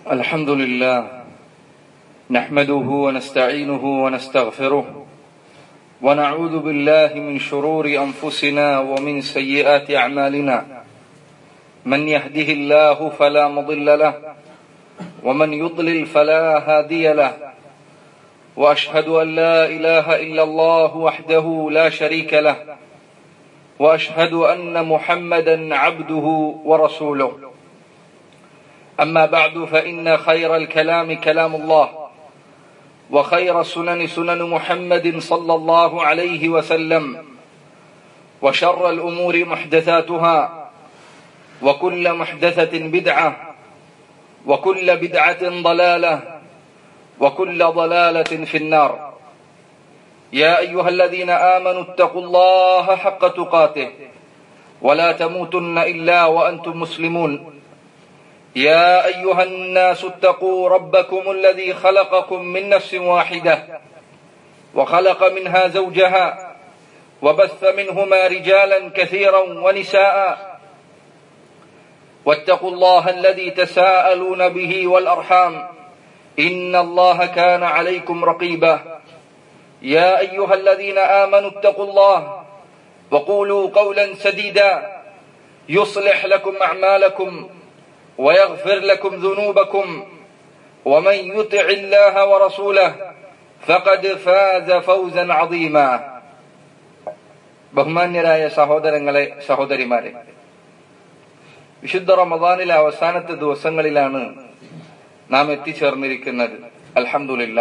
الحمد لله نحمده ونستعينه ونستغفره ونعوذ بالله من شرور انفسنا ومن سيئات اعمالنا من يهده الله فلا مضل له ومن يضلل فلا هادي له واشهد ان لا اله الا الله وحده لا شريك له واشهد ان محمدا عبده ورسوله اما بعد فان خير الكلام كلام الله وخير السنن سنن محمد صلى الله عليه وسلم وشر الامور محدثاتها وكل محدثه بدعه وكل بدعه ضلاله وكل ضلاله في النار يا ايها الذين امنوا اتقوا الله حق تقاته ولا تموتن الا وانتم مسلمون يا ايها الناس اتقوا ربكم الذي خلقكم من نفس واحده وخلق منها زوجها وبث منهما رجالا كثيرا ونساء واتقوا الله الذي تساءلون به والارحام ان الله كان عليكم رقيبا يا ايها الذين امنوا اتقوا الله وقولوا قولا سديدا يصلح لكم اعمالكم ويغفر لكم ذنوبكم ومن يطع الله ورسوله فقد فاز فوزا عظيما ബഹുമാന്യരായ സഹോദരങ്ങളെ സഹോദരിമാരെ വിശുദ്ധ റമദാനിലെ അവസാനത്തെ ദിവസങ്ങളിലാണ് നാം എത്തിച്ചേർന്നിരിക്കുന്നത് അൽഹമില്ല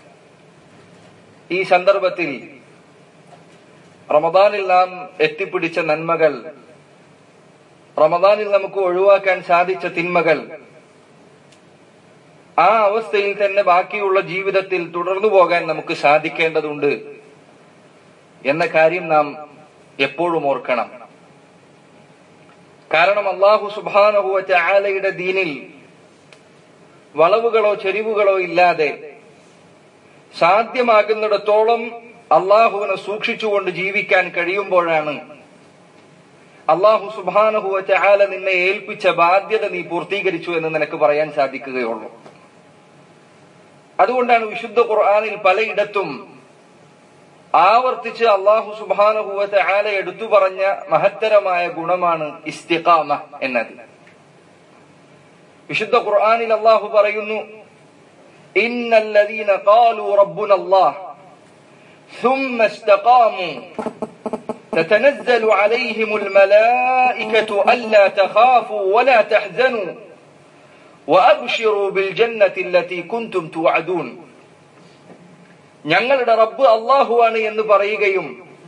ഈ സന്ദർഭത്തിൽ റമദാനിൽ നാം എത്തിപ്പിടിച്ച നന്മകൾ റമദാനിൽ നമുക്ക് ഒഴിവാക്കാൻ സാധിച്ച തിന്മകൾ ആ അവസ്ഥയിൽ തന്നെ ബാക്കിയുള്ള ജീവിതത്തിൽ തുടർന്നു പോകാൻ നമുക്ക് സാധിക്കേണ്ടതുണ്ട് എന്ന കാര്യം നാം എപ്പോഴും ഓർക്കണം കാരണം അള്ളാഹു സുബാനഹുവ ചാലയുടെ ദീനിൽ വളവുകളോ ചെരിവുകളോ ഇല്ലാതെ സാധ്യമാകുന്നിടത്തോളം അള്ളാഹുവിനെ സൂക്ഷിച്ചുകൊണ്ട് ജീവിക്കാൻ കഴിയുമ്പോഴാണ് അള്ളാഹു സുബാനഹുവ ചാല നിന്നെ ഏൽപ്പിച്ച ബാധ്യത നീ പൂർത്തീകരിച്ചു എന്ന് നിനക്ക് പറയാൻ സാധിക്കുകയുള്ളൂ അതുകൊണ്ടാണ് വിശുദ്ധ ഖുർആാനിൽ പലയിടത്തും ആവർത്തിച്ച് അള്ളാഹു സുബാനഹുവ ചാല എടുത്തു പറഞ്ഞ മഹത്തരമായ ഗുണമാണ് ഇസ്തിഖാമ എന്നത് വിശുദ്ധ ഖുർആാനിൽ അള്ളാഹു പറയുന്നു ഇന്നല്ലദീന ഖാലു റബ്ബുനല്ലാഹ് ثم استقاموا تتنزل عليهم الملائكة ألا تخافوا ولا تحزنوا وأبشروا بالجنة التي كنتم توعدون ഞങ്ങളുടെ റബ്ബ് അള്ളാഹുവാണ് എന്ന് പറയുകയും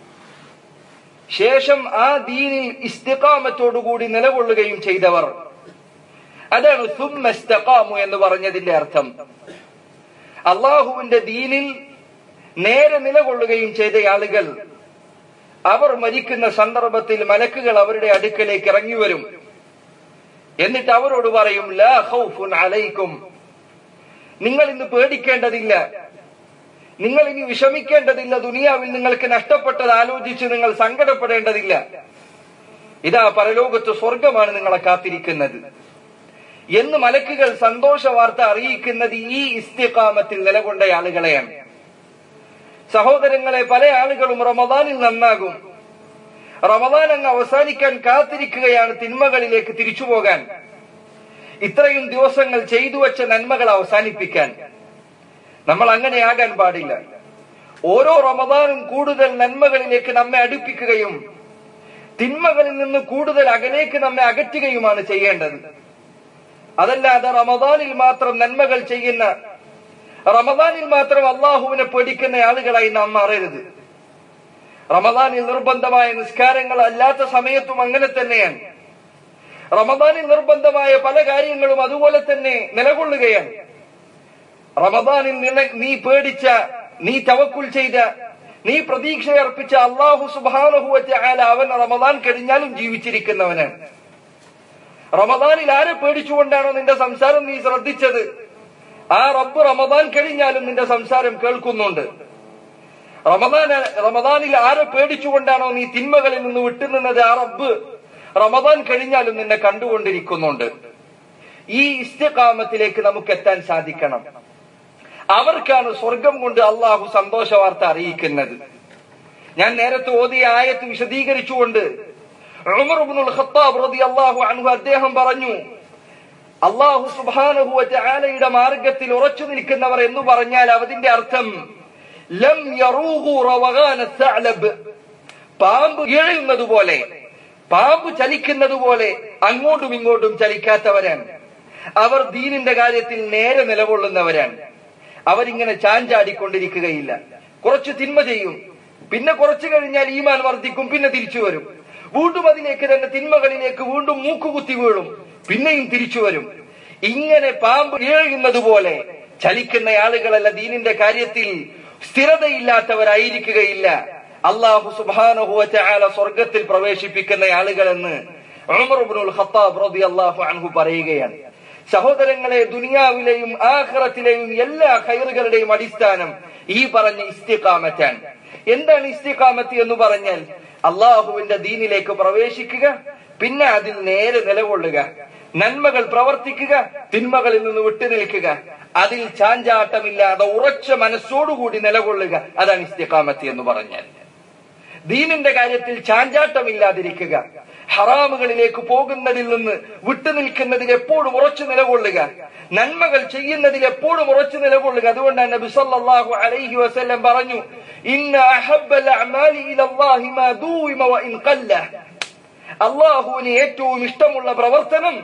ശേഷം ആ ദീനിൽ ഇസ്തിഖാമത്തോടുകൂടി നിലകൊള്ളുകയും ചെയ്തവർ അതാണ് സുമ്മസ്തഖാമു എന്ന് പറഞ്ഞതിന്റെ അർത്ഥം അള്ളാഹുവിന്റെ ദീനിൽ നേരെ നിലകൊള്ളുകയും ചെയ്ത ആളുകൾ അവർ മരിക്കുന്ന സന്ദർഭത്തിൽ മലക്കുകൾ അവരുടെ അടുക്കലേക്ക് ഇറങ്ങി വരും എന്നിട്ട് അവരോട് പറയും ലാ ഖൗഫുൻ അലൈക്കും നിങ്ങൾ ഇന്ന് പേടിക്കേണ്ടതില്ല നിങ്ങൾ ഇനി വിഷമിക്കേണ്ടതില്ല ദുനിയാവിൽ നിങ്ങൾക്ക് നഷ്ടപ്പെട്ടത് ആലോചിച്ച് നിങ്ങൾ സങ്കടപ്പെടേണ്ടതില്ല ഇതാ പരലോകത്ത് സ്വർഗമാണ് നിങ്ങളെ കാത്തിരിക്കുന്നത് എന്ന് മലക്കുകൾ സന്തോഷ വാർത്ത അറിയിക്കുന്നത് ഈ ഇസ്തിഖാമത്തിൽ നിലകൊണ്ട ആളുകളെയാണ് സഹോദരങ്ങളെ പല ആളുകളും റമദാനിൽ നന്നാകും റമദാൻ അങ്ങ് അവസാനിക്കാൻ കാത്തിരിക്കുകയാണ് തിന്മകളിലേക്ക് തിരിച്ചു പോകാൻ ഇത്രയും ദിവസങ്ങൾ ചെയ്തു വെച്ച നന്മകൾ അവസാനിപ്പിക്കാൻ നമ്മൾ അങ്ങനെയാകാൻ പാടില്ല ഓരോ റമദാനും കൂടുതൽ നന്മകളിലേക്ക് നമ്മെ അടുപ്പിക്കുകയും തിന്മകളിൽ നിന്ന് കൂടുതൽ അകലേക്ക് നമ്മെ അകറ്റുകയുമാണ് ചെയ്യേണ്ടത് അതല്ലാതെ റമദാനിൽ മാത്രം നന്മകൾ ചെയ്യുന്ന റമദാനിൽ മാത്രം അള്ളാഹുവിനെ പേടിക്കുന്ന ആളുകളായി നാം മാറരുത് റമദാനിൽ നിർബന്ധമായ നിസ്കാരങ്ങൾ അല്ലാത്ത സമയത്തും അങ്ങനെ തന്നെയാണ് റമദാനിൽ നിർബന്ധമായ പല കാര്യങ്ങളും അതുപോലെ തന്നെ നിലകൊള്ളുകയാണ് റമദാനിൽ നീ പേടിച്ച നീ തവക്കുൽ ചെയ്ത നീ പ്രതീക്ഷയർപ്പിച്ച അള്ളാഹു സുബാനഹുവറ്റ ആല അവൻ റമദാൻ കഴിഞ്ഞാലും ജീവിച്ചിരിക്കുന്നവനാണ് റമദാനിൽ ആരെ പേടിച്ചുകൊണ്ടാണോ നിന്റെ സംസാരം നീ ശ്രദ്ധിച്ചത് ആ റബ്ബ് റമദാൻ കഴിഞ്ഞാലും നിന്റെ സംസാരം കേൾക്കുന്നുണ്ട് റമദാൻ റമദാനിൽ ആരെ പേടിച്ചുകൊണ്ടാണോ നീ തിന്മകളിൽ നിന്ന് വിട്ടുനിന്നത് ആ റബ്ബ് റമദാൻ കഴിഞ്ഞാലും നിന്നെ കണ്ടുകൊണ്ടിരിക്കുന്നുണ്ട് ഈ ഇസ്തിഖാമത്തിലേക്ക് നമുക്ക് എത്താൻ സാധിക്കണം അവർക്കാണ് സ്വർഗം കൊണ്ട് അള്ളാഹു സന്തോഷ വാർത്ത അറിയിക്കുന്നത് ഞാൻ നേരത്തെ ഓതിയ ആയത്ത് വിശദീകരിച്ചുകൊണ്ട് ഉമർ ഇബ്നുൽ ഖത്താബ് റളിയല്ലാഹു അൻഹു അദ്ദേഹം പറഞ്ഞു അള്ളാഹു സുബ്ഹാനഹു വതആലയുടെ മാർഗത്തിൽ ഉറച്ചു നിൽക്കുന്നവർ എന്ന് പറഞ്ഞാൽ അതിന്റെ അർത്ഥം ലം യറൂഹു റവഗാന സഅലബ് പാമ്പ് ഇഴയുന്നത് പോലെ പാമ്പ് ചലിക്കുന്നത് പോലെ അങ്ങോട്ടും ഇങ്ങോട്ടും ചലിക്കാത്തവരാണ് അവർ ദീനിന്റെ കാര്യത്തിൽ നേരെ നിലകൊള്ളുന്നവരാണ് അവരിങ്ങനെ ചാഞ്ചാടിക്കൊണ്ടിരിക്കുകയില്ല കുറച്ച് തിന്മ ചെയ്യും പിന്നെ കുറച്ചു കഴിഞ്ഞാൽ ഈമാൻ വർദ്ധിക്കും പിന്നെ തിരിച്ചു വരും വീണ്ടും അതിലേക്ക് തന്നെ തിന്മകളിലേക്ക് വീണ്ടും മൂക്കുകുത്തി വീഴും പിന്നെയും തിരിച്ചു വരും ഇങ്ങനെ പാമ്പ് ഇഴയുന്നത് പോലെ ചലിക്കുന്ന ആളുകളല്ല ദീനിന്റെ കാര്യത്തിൽ സ്ഥിരതയില്ലാത്തവരായിരിക്കുകയില്ല അള്ളാഹു സുബാനുഹുവല സ്വർഗത്തിൽ പ്രവേശിപ്പിക്കുന്ന ആളുകളെന്ന് ഉമർ ഇബ്നുൽ ഖത്താബ് റളിയല്ലാഹു അൻഹു പറയുകയാണ് സഹോദരങ്ങളെ ദുനിയാവിലെയും ആഖിറത്തിലെയും എല്ലാ ഖൈറുകളുടെയും അടിസ്ഥാനം ഈ പറഞ്ഞ ഇസ്തിഖാമറ്റാണ് എന്താണ് ഇസ്തിഖാമത്ത് എന്ന് പറഞ്ഞാൽ അള്ളാഹുവിന്റെ ദീനിലേക്ക് പ്രവേശിക്കുക പിന്നെ അതിൽ നേരെ നിലകൊള്ളുക നന്മകൾ പ്രവർത്തിക്കുക തിന്മകളിൽ നിന്ന് വിട്ടുനിൽക്കുക അതിൽ ചാഞ്ചാട്ടമില്ലാതെ ഉറച്ച മനസ്സോടുകൂടി നിലകൊള്ളുക അതാണ് ഇസ്തിഖാമത്ത് എന്ന് പറഞ്ഞാൽ ദീനിന്റെ കാര്യത്തിൽ ചാഞ്ചാട്ടമില്ലാതിരിക്കുക ഹറാമുകളിലേക്ക് പോകുന്നതിൽ നിന്ന് വിട്ടുനിൽക്കുന്നതിൽ എപ്പോഴും ഉറച്ചു നിലകൊള്ളുക നന്മകൾ ചെയ്യുന്നതിൽ എപ്പോഴും ഉറച്ചു നിലകൊള്ളുക അതുകൊണ്ടാണ് നബി സല്ലല്ലാഹു അലൈഹി വസല്ലം പറഞ്ഞു ഇന്ന അഹബ്ബൽ അഅമാലി ഇലല്ലാഹി മാ ദൂഇമ വഇൻ ഖല്ല അള്ളാഹുവിന് ഏറ്റവും ഇഷ്ടമുള്ള പ്രവർത്തനം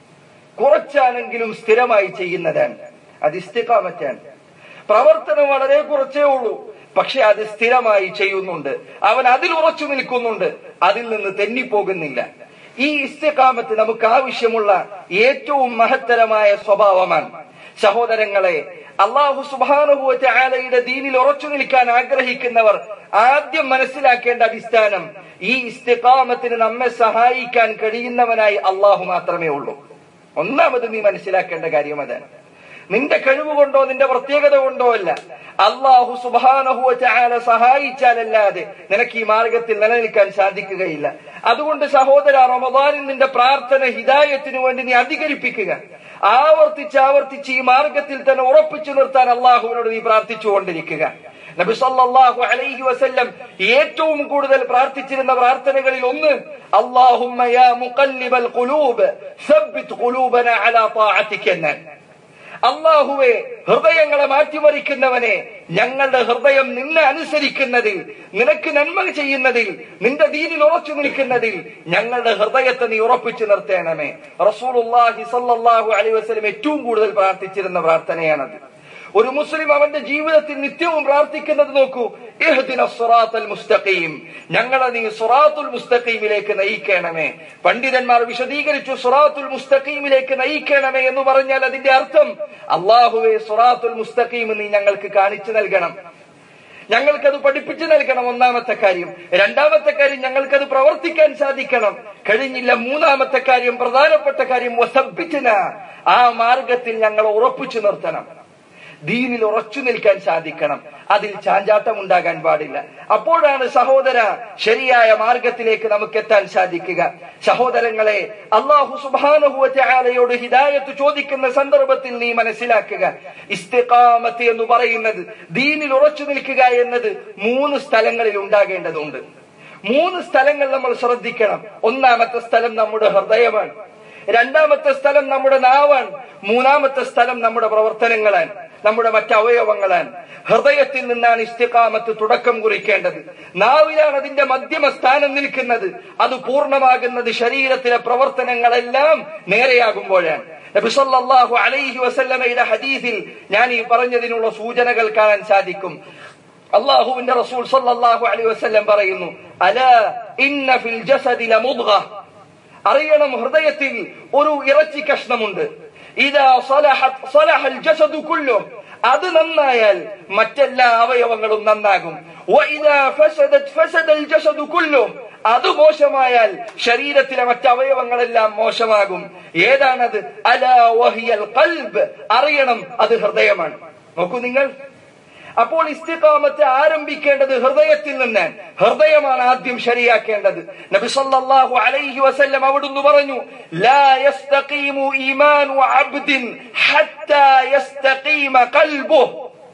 കുറച്ചാണെങ്കിലും സ്ഥിരമായി ചെയ്യുന്നതാണ് അത് ഇസ്തിഖാമറ്റാണ് പ്രവർത്തനം വളരെ കുറച്ചേ ഉള്ളൂ പക്ഷെ അത് സ്ഥിരമായി ചെയ്യുന്നുണ്ട് അവൻ അതിൽ ഉറച്ചു നിൽക്കുന്നുണ്ട് അതിൽ നിന്ന് തെന്നിപ്പോകുന്നില്ല ഈ ഇസ്തിഖാമത്ത് നമുക്ക് ആവശ്യമുള്ള ഏറ്റവും മഹത്തരമായ സ്വഭാവമാണ് സഹോദരങ്ങളെ അള്ളാഹു സുബാനുഭവത്തെ ആലയുടെ ദീനിൽ ഉറച്ചു നിൽക്കാൻ ആഗ്രഹിക്കുന്നവർ ആദ്യം മനസ്സിലാക്കേണ്ട അടിസ്ഥാനം ഈ ഇസ്തിഖാമത്തിന് നമ്മെ സഹായിക്കാൻ കഴിയുന്നവനായി അള്ളാഹു മാത്രമേ ഉള്ളൂ ഒന്നാമത് നീ മനസ്സിലാക്കേണ്ട കാര്യം അതാണ് നിന്റെ കഴിവ് കൊണ്ടോ നിന്റെ പ്രത്യേകത കൊണ്ടോ അല്ല അള്ളാഹു സുബാനഹുല സഹായിച്ചാലല്ലാതെ നിനക്ക് ഈ മാർഗത്തിൽ നിലനിൽക്കാൻ സാധിക്കുകയില്ല അതുകൊണ്ട് സഹോദര റമദാനിൽ നിന്റെ പ്രാർത്ഥന ഹിദായത്തിനു വേണ്ടി നീ അധികരിപ്പിക്കുക ആവർത്തിച്ച് ആവർത്തിച്ച് ഈ മാർഗത്തിൽ തന്നെ ഉറപ്പിച്ചു നിർത്താൻ അള്ളാഹുവിനോട് നീ പ്രാർത്ഥിച്ചുകൊണ്ടിരിക്കുക നബി സല്ലല്ലാഹു അലൈഹി വസല്ലം ഏറ്റവും കൂടുതൽ പ്രാർത്ഥിച്ചിരുന്ന പ്രാർത്ഥനകളിൽ ഒന്ന് അല്ലാഹുമ്മ യാ മുഖല്ലിബൽ ഖുലൂബ് സബ്ബിത് ഖുലൂബന അലാ ത്വാഅതിക എന്നാണ് അള്ളാഹുവെ ഹൃദയങ്ങളെ മാറ്റിമറിക്കുന്നവനെ ഞങ്ങളുടെ ഹൃദയം നിന്നെ അനുസരിക്കുന്നതിൽ നിനക്ക് നന്മ ചെയ്യുന്നതിൽ നിന്റെ ദീനിൽ ഉറച്ചു നിൽക്കുന്നതിൽ ഞങ്ങളുടെ ഹൃദയത്തെ നീ ഉറപ്പിച്ചു നിർത്തേണമേ റസൂലുള്ളാഹി സല്ലല്ലാഹു അലൈഹി വസല്ലം ഏറ്റവും കൂടുതൽ പ്രാർത്ഥിച്ചിരുന്ന പ്രാർത്ഥനയാണത് ഒരു മുസ്ലിം അവന്റെ ജീവിതത്തിൽ നിത്യവും പ്രാർത്ഥിക്കുന്നത് നോക്കൂ ഇഹ്ദിന സുറാത്തൽ മുസ്തഖീം ഞങ്ങളെ നീ സുറാത്തുൽ മുസ്തഖീമിലേക്ക് നയിക്കണമേ പണ്ഡിതന്മാർ വിശദീകരിച്ചു സുറാത്തുൽ മുസ്തഖീമിലേക്ക് നയിക്കണമേ എന്ന് പറഞ്ഞാൽ അതിന്റെ അർത്ഥം അള്ളാഹുവെ സുറാത്തുൽ മുസ്തഖീം നീ ഞങ്ങൾക്ക് കാണിച്ചു നൽകണം ഞങ്ങൾക്കത് പഠിപ്പിച്ചു നൽകണം ഒന്നാമത്തെ കാര്യം രണ്ടാമത്തെ കാര്യം ഞങ്ങൾക്കത് പ്രവർത്തിക്കാൻ സാധിക്കണം കഴിഞ്ഞില്ല മൂന്നാമത്തെ കാര്യം പ്രധാനപ്പെട്ട കാര്യം വസബിറ്റിന ആ മാർഗത്തിൽ ഞങ്ങൾ ഉറപ്പിച്ചു നിർത്തണം ദീനിൽ ഉറച്ചു നിൽക്കാൻ സാധിക്കണം അതിൽ ചാഞ്ചാട്ടം ഉണ്ടാകാൻ പാടില്ല അപ്പോഴാണ് സഹോദര ശരിയായ മാർഗത്തിലേക്ക് നമുക്ക് എത്താൻ സാധിക്കുക സഹോദരങ്ങളെ അള്ളാഹു സുബാനുഭവത്തെയോട് ഹിദായത്ത് ചോദിക്കുന്ന സന്ദർഭത്തിൽ നീ മനസ്സിലാക്കുക ഇസ്തിഖാമത്ത് എന്ന് പറയുന്നത് ദീനിൽ ഉറച്ചു നിൽക്കുക എന്നത് മൂന്ന് സ്ഥലങ്ങളിൽ ഉണ്ടാകേണ്ടതുണ്ട് മൂന്ന് സ്ഥലങ്ങൾ നമ്മൾ ശ്രദ്ധിക്കണം ഒന്നാമത്തെ സ്ഥലം നമ്മുടെ ഹൃദയമാണ് രണ്ടാമത്തെ സ്ഥലം നമ്മുടെ നാവാണ് മൂന്നാമത്തെ സ്ഥലം നമ്മുടെ പ്രവർത്തനങ്ങളാണ് നമ്മുടെ മറ്റ് അവയവങ്ങളാണ് ഹൃദയത്തിൽ നിന്നാണ് ഇസ്തിഖാമത്ത് തുടക്കം കുറിക്കേണ്ടത് നാവിലാണ് അതിന്റെ മധ്യമ സ്ഥാനം നിൽക്കുന്നത് അത് പൂർണ്ണമാകുന്നത് ശരീരത്തിലെ പ്രവർത്തനങ്ങളെല്ലാം നേരെയാകുമ്പോഴാണ് നബിസല്ലാഹു അലൈഹി വസല്ലമയുടെ ഹദീസിൽ ഞാൻ ഈ പറഞ്ഞതിനുള്ള സൂചനകൾ കാണാൻ സാധിക്കും അള്ളാഹുവിന്റെ റസൂൽ സല്ലല്ലാഹു അലൈഹി വസല്ലം പറയുന്നു അല ഇന്ന ഫിൽ ജസദി ലമുദ്ഗ അറിയണം ഹൃദയത്തിൽ ഒരു ഇറച്ചി കഷ്ണമുണ്ട് ഇതാ സലഹത് സലഹൽ ജസദു കുല്ലു അത് നന്നായാൽ മറ്റെല്ലാ അവയവങ്ങളും നന്നാകും വഇദാ ഫസദത് ഫസദൽ ജസദു കുല്ലു അത് മോശമായാൽ ശരീരത്തിലെ മറ്റവയവങ്ങളെല്ലാം മോശമാകും ഏതാണത് അലാ വഹിയൽ ഖൽബ് അറിയണം അത് ഹൃദയമാണ് നോക്കൂ നിങ്ങൾ അപ്പോൾ ഇസ്തിഖാമത്ത് ആരംഭിക്കേണ്ടത് ഹൃദയത്തിൽ നിന്ന് ഹൃദയമാണ് ആദ്യം ശരിയാക്കേണ്ടത് നബി സല്ലല്ലാഹു അലൈഹി വസല്ലം അവിടുന്ന് പറഞ്ഞു ലാ യസ്തഖീമു ഈമാനു അബ്ദിൻ ഹത്താ യസ്തഖീമ ഖൽബുഹു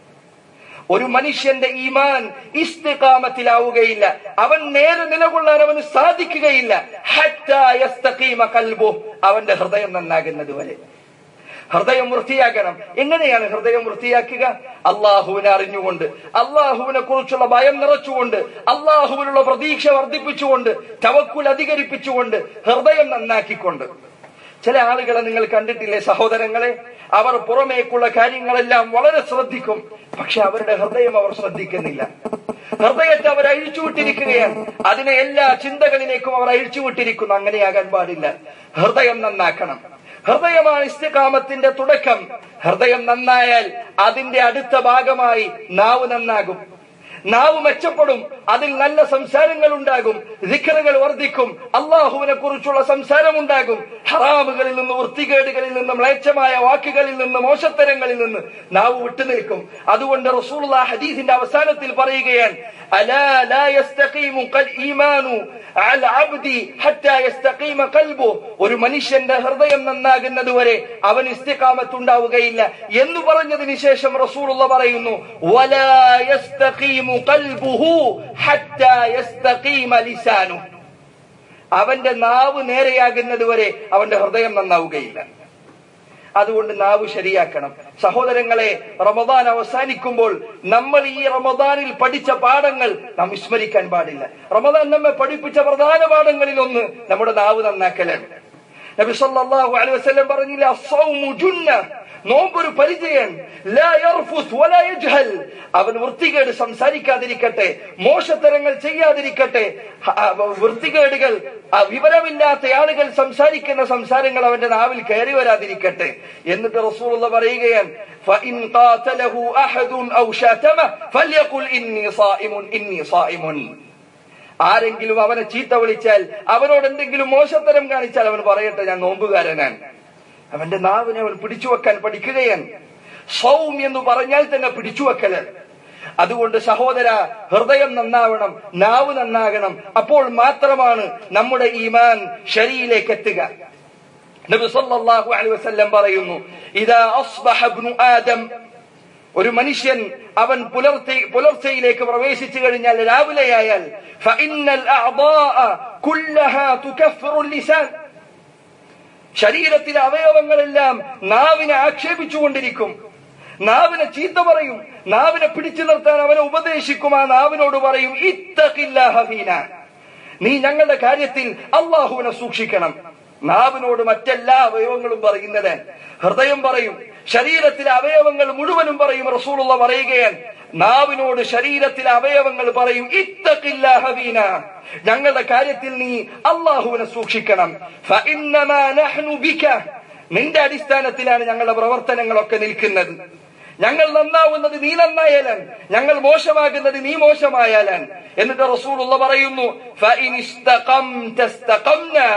ഒരു മനുഷ്യന്റെ ഈമാൻ ഇസ്തിഖാമത്തിലാവുകയില്ല അവൻ നേരെ നിലകൊള്ളാൻ അവന് സാധിക്കുകയില്ല ഹത്താ യസ്തഖീമ ഖൽബുഹു അവന്റെ ഹൃദയം നന്നാകുന്നത് വരെ ഹൃദയം വൃത്തിയാക്കണം എങ്ങനെയാണ് ഹൃദയം വൃത്തിയാക്കുക അള്ളാഹുവിനെ അറിഞ്ഞുകൊണ്ട് അള്ളാഹുവിനെ കുറിച്ചുള്ള ഭയം നിറച്ചുകൊണ്ട് അള്ളാഹുവിനുള്ള പ്രതീക്ഷ വർദ്ധിപ്പിച്ചുകൊണ്ട് തവക്കുൽ അധികരിപ്പിച്ചുകൊണ്ട് ഹൃദയം നന്നാക്കിക്കൊണ്ട് ചില ആളുകളെ നിങ്ങൾ കണ്ടിട്ടില്ലേ സഹോദരങ്ങളെ അവർ പുറമേക്കുള്ള കാര്യങ്ങളെല്ലാം വളരെ ശ്രദ്ധിക്കും പക്ഷെ അവരുടെ ഹൃദയം അവർ ശ്രദ്ധിക്കുന്നില്ല ഹൃദയത്തെ അവർ അഴിച്ചുവിട്ടിരിക്കുകയാണ് അതിനെ എല്ലാ ചിന്തകളിലേക്കും അവർ അഴിച്ചുവിട്ടിരിക്കുന്നു അങ്ങനെയാകാൻ പാടില്ല ഹൃദയം നന്നാക്കണം ഹൃദയമാണ് ഇസ്തികാമത്തിന്റെ തുടക്കം ഹൃദയം നന്നായാൽ അതിന്റെ അടുത്ത ഭാഗമായി നാവ് നന്നാകും നാവ് മെച്ചപ്പെടും അതിൽ നല്ല സംസാരങ്ങൾ ഉണ്ടാകും ദിക്കറുകൾ വർദ്ധിക്കും അള്ളാഹുവിനെ കുറിച്ചുള്ള സംസാരം ഉണ്ടാകും ഹറാമുകളിൽ നിന്ന് വൃത്തികേടുകളിൽ നിന്ന് മ്ലേച്ഛമായ വാക്കുകളിൽ നിന്ന് മോശത്തരങ്ങളിൽ നിന്ന് നാവ് വിട്ടുനിൽക്കും അതുകൊണ്ട് റസൂലുള്ള ഹദീസിന്റെ അവസാനത്തിൽ പറയുകയാണ് അലാ ലാ യസ്തഖീമു ഖൽ ഈമാനു അൽ അബ്ദി ഹത്താ യസ്തഖീമ ഖൽബു ഒരു മനുഷ്യന്റെ ഹൃദയം നന്നാകുന്നത് വരെ അവൻ ഇസ്തിഖാമത്ത് ഉണ്ടാവുകയില്ല എന്ന് പറഞ്ഞതിന് ശേഷം റസൂലുള്ള പറയുന്നു വലാ യസ്തഖീമു ഖൽബുഹു ഹത്താ യസ്തഖീമ ലിസാനു അവന്റെ നാവ് നേരെയാകുന്നത് വരെ അവന്റെ ഹൃദയം നന്നാവുകയില്ല അതുകൊണ്ട് നാവ് ശരിയാക്കണം സഹോദരങ്ങളെ റമദാൻ അവസാനിക്കുമ്പോൾ നമ്മൾ ഈ റമദാനിൽ പഠിച്ച പാഠങ്ങൾ നാം വിസ്മരിക്കാൻ പാടില്ല റമദാൻ നമ്മെ പഠിപ്പിച്ച പ്രധാന പാഠങ്ങളിൽ ഒന്ന് നമ്മുടെ നാവ് നന്നാക്കലാണ് നബി സല്ലല്ലാഹു അലൈഹി വസല്ലം പറഞ്ഞില്ല അസ്സൗമു ജുന്ന നോമ്പൊരു പരിചയം ലാ യർഫുസ് വലാ യജ്ഹൽ അവൻ വൃത്തികേട് സംസാരിക്കാതിരിക്കട്ടെ മോശത്തരങ്ങൾ ചെയ്യാതിരിക്കട്ടെ ഹ- ആ, വൃത്തികേടുകൾ ആ, വിവരമില്ലാത്ത ആളുകൾ സംസാരിക്കുന്ന സംസാരങ്ങൾ അവന്റെ നാവിൽ കയറി വരാതിരിക്കട്ടെ എന്നിട്ട് റസൂലുള്ള പറയുകയാണ് فإن قاتله أحد أو شاتمه فليقل إني صائم إني صائم ആരെങ്കിലും അവനെ ചീത്ത വിളിച്ചാൽ അവനോട് എന്തെങ്കിലും മോശത്തരം കാണിച്ചാൽ അവൻ പറയട്ടെ ഞാൻ നോമ്പുകാരനാണ് അവന്റെ നാവിനെ അവൻ പിടിച്ചു വെക്കാൻ പഠിക്കുകയാണ് സൗം എന്ന് പറഞ്ഞാൽ തന്നെ പിടിച്ചു വെക്കല് അതുകൊണ്ട് സഹോദര ഹൃദയം നന്നാവണം നാവ് നന്നാകണം അപ്പോൾ മാത്രമാണ് നമ്മുടെ ഈമാൻ ശരിയിലേക്ക് എത്തുക നബി സല്ലല്ലാഹു അലൈഹി വസല്ലം പറയുന്നു ഇദാ അസ്ബഹ ഇബ്നു ആദം ഒരു മനുഷ്യൻ അവൻ പുലർച്ചെ പുലർച്ചയിലേക്ക് പ്രവേശിച്ചു കഴിഞ്ഞാൽ രാവിലെയായാൽ ഫഇന്നൽ അഅ്ദാഅ കുല്ലഹാ തുകഫിറു ലിസാൻ ശരീരത്തിലെ അവയവങ്ങളെല്ലാം നാവിനെ ആക്ഷേപിച്ചുകൊണ്ടിരിക്കും നാവിനെ ചീത്ത പറയും നാവിനെ പിടിച്ചു നിർത്താൻ അവനെ ഉപദേശിക്കും ആ നാവിനോട് പറയും ഇത്തഖില്ലാഹ ഫീന നീ ഞങ്ങളുടെ കാര്യത്തിൽ അള്ളാഹുവിനെ സൂക്ഷിക്കണം നാവിനോട് മറ്റെല്ലാ അവയവങ്ങളും പറയുന്നത് ഹൃദയം പറയും ശരീരത്തിലെ അവയവങ്ങൾ മുഴുവനും പറയും റസൂലുള്ള പറയുകയാണ് നാവിനോട് ശരീരത്തിലെ അവയവങ്ങൾ പറയും ഇത്തഖില്ലാഹ ഫീന ഞങ്ങളുടെ കാര്യത്തിൽ നീ അള്ളാഹുവിനെ സൂക്ഷിക്കണം ഫഇന്നമാ നഹ്നു ബിക നിന്റെ അടിസ്ഥാനത്തിലാണ് ഞങ്ങളുടെ പ്രവർത്തനങ്ങളൊക്കെ നിൽക്കുന്നത് ഞങ്ങൾ നന്നാവുന്നത് നീ നന്നായാലാണ് ഞങ്ങൾ മോശമാകുന്നത് നീ മോശമായാലാണ് എന്നിട്ട് റസൂലുള്ള പറയുന്നു "ഫഇൻ ഇസ്തഖംത ഇസ്തഖംനാ."